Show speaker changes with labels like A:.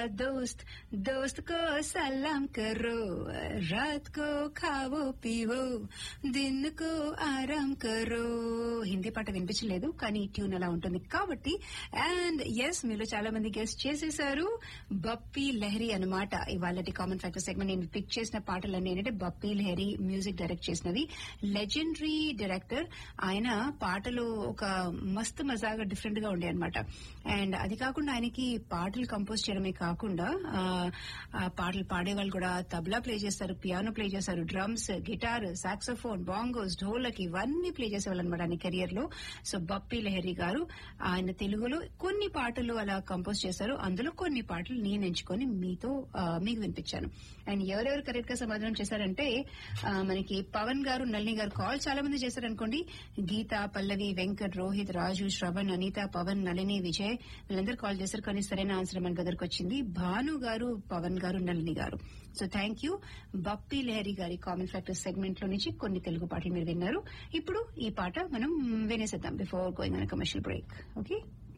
A: दोस्त दोस्त को सलाम करो रात को खाओ పీవో దిన్ కో ఆరాం కరో హిందీ పాట వినిపించలేదు కానీ ట్యూన్ అలా ఉంటుంది కాబట్టి అండ్ ఎస్ మీలో చాలా మంది గెస్ట్ చేసేసారు బప్పీ లహరి అనమాట ఇవాళ కామన్ ఫ్యాక్టర్ సెగ్మెంట్ నేను పిక్ చేసిన పాటలన్నీ ఏంటంటే బప్పీ లహరి మ్యూజిక్ డైరెక్ట్ చేసినవి లెజెండరీ డైరెక్టర్ ఆయన పాటలు ఒక మస్తు మజాగా డిఫరెంట్ గా ఉండే అనమాట అండ్ అది కాకుండా ఆయనకి పాటలు కంపోజ్ చేయడమే కాకుండా ఆ, ఆ పాటలు పాడేవాళ్ళు కూడా తబలా ప్లే చేస్తారు పియానో ప్లే చేస్తారు drums guitar saxophone bongos dholak ఇవన్నీ ప్లే చేసేవాళ్ళు అనమాట ఆయన కెరియర్ లో సో బప్పి లహరి గారు ఆయన తెలుగులో కొన్ని పాటలు అలా కంపోజ్ చేశారు అందులో కొన్ని పాటలు నేను ఎంచుకొని మీతో ఆ, మీకు వినిపించాను అండ్ ఎవరెవరు కరెక్ట్ గా సమాధానం చేశారంటే ఆ, మనకి పవన్ గారు నళిని గారు కాల్ చాలా మంది చేశారు అనుకోండి గీత పల్లవి వెంకట్ రోహిత్ రాజు శ్రవణ్ అనిత పవన్ నళిని విజయ్ వీళ్ళందరూ కాల్ చేశారు కానీ సరైన ఆన్సర్ మన దగ్గరకు వచ్చింది భాను గారు పవన్ గారు నళిని గారు so thank you Bappi Lahiri గారి కామన్ ఫ్యాక్టర్ సెగ్మెంట్ లో నుంచి కొన్ని తెలుగు పాటలు మీరు విన్నారు ఇప్పుడు ఈ పాట మనం వినేసేద్దాం before going on commercial break okay